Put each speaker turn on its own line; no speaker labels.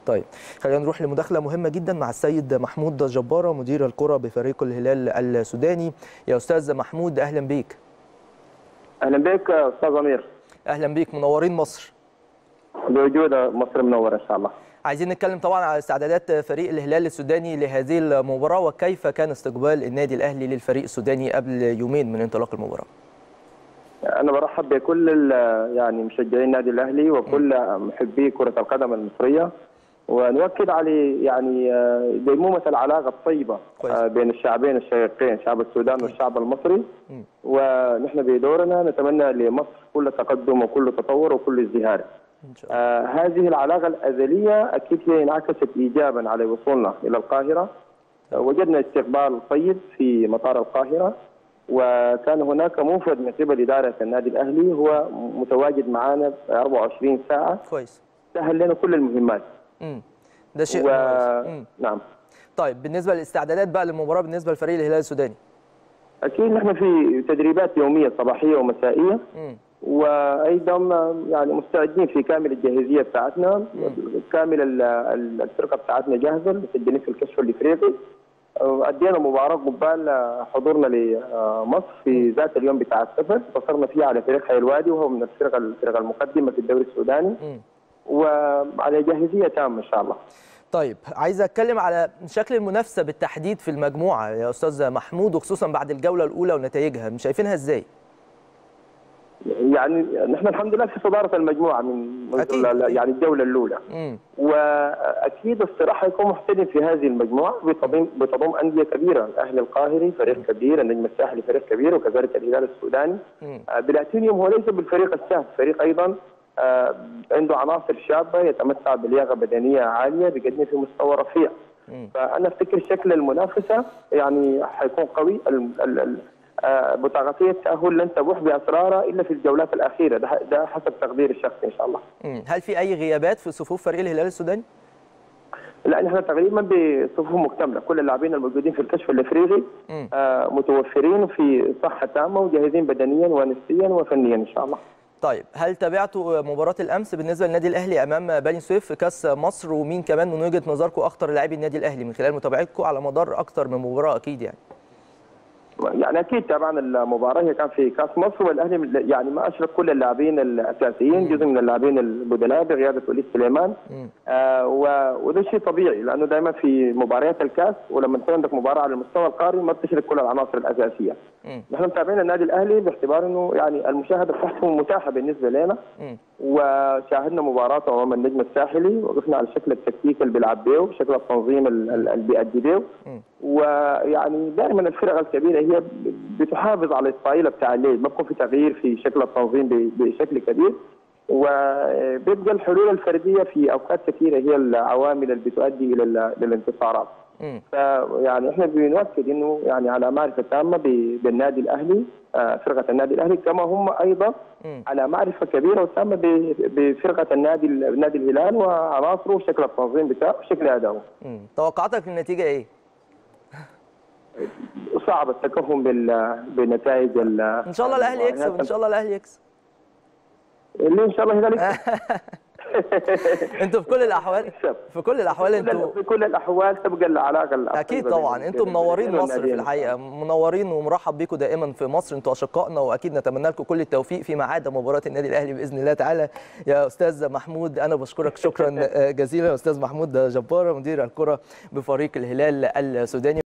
طيب خلينا نروح لمداخله مهمه جدا مع السيد محمود جباره مدير الكره بفريق الهلال السوداني يا استاذ محمود اهلا بيك
اهلا بك استاذ امير
اهلا بيك منورين مصر
بوجود مصر منوره ان شاء الله
عايزين نتكلم طبعا على استعدادات فريق الهلال السوداني لهذه المباراه وكيف كان استقبال النادي الاهلي للفريق السوداني قبل يومين من انطلاق المباراه
انا برحب بكل يعني مشجعين النادي الاهلي وكل محبي كره القدم المصريه ونؤكد على يعني ديمومه العلاقه الطيبه
كويس.
بين الشعبين الشقيقين شعب السودان والشعب المصري ونحن بدورنا نتمنى لمصر كل تقدم وكل تطور وكل ازدهار
ان شاء الله
آه هذه العلاقه الازليه اكيد هي انعكست ايجابا على وصولنا الى القاهره آه وجدنا استقبال طيب في مطار القاهره وكان هناك موفد من قبل اداره النادي الاهلي هو متواجد معنا 24 ساعه
كويس
سهل لنا كل المهمات
امم ده شيء
و...
كويس. مم.
نعم
طيب بالنسبه للاستعدادات بقى للمباراه بالنسبه لفريق الهلال السوداني
اكيد نحن في تدريبات يوميه صباحيه ومسائيه
امم
وايضا يعني مستعدين في كامل الجاهزيه بتاعتنا كامل ال- ال- الفرقه بتاعتنا جاهزه مسجلين في الكشف الافريقي ادينا مباراه قبال حضورنا لمصر في ذات اليوم بتاع السفر انتصرنا فيها على فريق حي الوادي وهو من الفرق الفرق المقدمه في الدوري السوداني
امم
وعلى جاهزيه تامه ان شاء الله
طيب عايز اتكلم على شكل المنافسه بالتحديد في المجموعه يا استاذ محمود وخصوصا بعد الجوله الاولى ونتائجها مش شايفينها ازاي
يعني نحن الحمد لله في صداره المجموعه من منذ
أكيد.
ال- يعني الجوله الاولى
امم
واكيد الصراحه يكون محترم في هذه المجموعه بتضم بتضم انديه كبيره الاهلي القاهري فريق كبير النجم الساحلي فريق كبير وكذلك الهلال السوداني
مم.
آه، بلاتينيوم هو ليس بالفريق السهل فريق ايضا آه، عنده عناصر شابه يتمتع بلياقه بدنيه عاليه بيقدم في مستوى رفيع
مم.
فانا افتكر شكل المنافسه يعني حيكون قوي ال- ال- ال- آه، بطاقتيه التاهل لن تبوح باسرارها الا في الجولات الاخيره ده, ده حسب تقديري الشخصي ان شاء الله
مم. هل في اي غيابات في صفوف فريق الهلال السوداني
لا نحن تقريبا بصفوف مكتمله كل اللاعبين الموجودين في الكشف الافريقي
مم.
آه، متوفرين في صحه تامه وجاهزين بدنيا ونفسيا وفنيا ان شاء الله
طيب هل تابعتوا مباراة الأمس بالنسبة للنادي الأهلي أمام بني سويف في كأس مصر ومين كمان من وجهة نظركم أخطر لاعبي النادي الأهلي من خلال متابعتكم على مدار أكتر من مباراة أكيد يعني
يعني اكيد تابعنا المباراه هي كان في كاس مصر والاهلي يعني ما اشرك كل اللاعبين الاساسيين جزء من اللاعبين البدلاء بقياده وليد سليمان
مم.
آه و- وده شيء طبيعي لانه دائما في مباريات الكاس ولما تكون عندك مباراه على المستوى القاري ما بتشرك كل العناصر الاساسيه.
مم.
نحن متابعين النادي الاهلي باعتبار انه يعني المشاهده بتاعته متاحه بالنسبه لنا
مم.
وشاهدنا مباراته امام النجم الساحلي وقفنا على الشكل التكتيكي اللي بيلعب بيه شكل التنظيم ال- ال- اللي بيأدي بيه
مم.
ويعني دائما الفرق الكبيره هي بتحافظ على الطايله بتاع الليل ما بيكون في تغيير في شكل التنظيم ب- بشكل كبير وبيبقى الحلول الفرديه في اوقات كثيره هي العوامل اللي بتؤدي الى ال- للانتصارات.
مم.
فيعني احنا بنؤكد انه يعني على معرفه تامه ب- بالنادي الاهلي آه، فرقه النادي الاهلي كما هم ايضا
مم.
على معرفه كبيره وتامه ب- بفرقه النادي نادي الهلال وعناصره وشكل التنظيم بتاعه وشكل ادائه.
مم. توقعاتك للنتيجة إيه؟
صعب التكهن بال- بنتائج ال-
إن شاء الله الأهلي يكسب إن شاء الله الأهلي يكسب
اللي ان شاء الله ذلك
أنتوا في كل الأحوال
يكسب.
في كل الأحوال أنتوا
في كل الاحوال تبقى العلاقه الطيبة
اكيد
بين-
طبعا
بين
انتم منورين
الفريقين
مصر في
والناديين.
الحقيقه منورين ومرحب بيكم دائما في مصر انتوا اشقائنا واكيد نتمنى لكم كل التوفيق فيما عدا مباراه النادي الاهلي باذن الله تعالى يا استاذ محمود انا بشكرك شكرا جزيلا استاذ محمود جبار مدير الكره بفريق الهلال السوداني